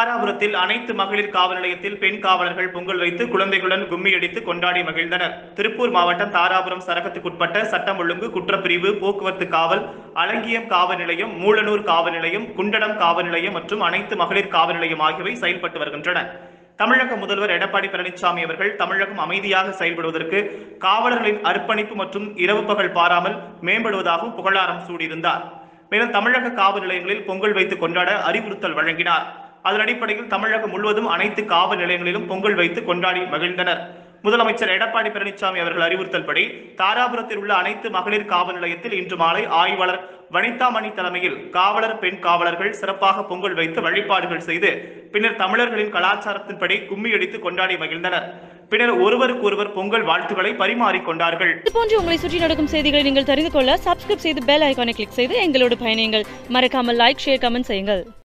தாராபுரத்தில் அனைத்து மகளிர் காவல் நிலையத்தில் பெண் காவலர்கள் பொங்கல் வைத்து குழந்தைகளுடன் கும்மியடித்து கொண்டாடி மகிழ்ந்தனர் திருப்பூர் மாவட்டம் தாராபுரம் சரகத்துக்குட்பட்ட சட்டம் ஒழுங்கு குற்றப்பிரிவு போக்குவரத்து காவல் அலங்கியம் காவல் நிலையம் மூலனூர் காவல் நிலையம் குண்டடம் காவல் நிலையம் மற்றும் அனைத்து மகளிர் காவல் நிலையம் ஆகியவை செயல்பட்டு வருகின்றன தமிழக முதல்வர் எடப்பாடி பழனிசாமி அவர்கள் தமிழகம் அமைதியாக செயல்படுவதற்கு காவலர்களின் அர்ப்பணிப்பு மற்றும் இரவு பகல் பாராமல் மேம்படுவதாகவும் புகழாரம் சூடியிருந்தார் மேலும் தமிழக காவல் நிலையங்களில் பொங்கல் வைத்து கொண்டாட அறிவுறுத்தல் வழங்கினார் அதன் அடிப்படையில் தமிழகம் முழுவதும் அனைத்து காவல் நிலையங்களிலும் பொங்கல் வைத்து கொண்டாடி மகிழ்ந்தனர் முதலமைச்சர் எடப்பாடி பழனிசாமி அவர்கள் அறிவுறுத்தல்படி தாராபுரத்தில் உள்ள அனைத்து மகளிர் காவல் நிலையத்தில் இன்று மாலை ஆய்வாளர் வனிதாமணி தலைமையில் காவலர் பெண் காவலர்கள் சிறப்பாக பொங்கல் வைத்து வழிபாடுகள் செய்து பின்னர் தமிழர்களின் கலாச்சாரத்தின்படி கும்மியடித்து கொண்டாடி மகிழ்ந்தனர் பின்னர் ஒருவருக்கொருவர் பொங்கல் வாழ்த்துக்களை பரிமாறிக்கொண்டார்கள் இது போன்று உங்களை சுற்றி நடக்கும் செய்திகளை நீங்கள் தெரிந்து கொள்ள சப்ஸ்கிரைப் செய்து பெல் ஐகானை கிளிக் செய்து எங்களோடு பயணியுங்கள் மறக்காமல் லைக் ஷேர் கமெண்ட் செய்யுங்கள்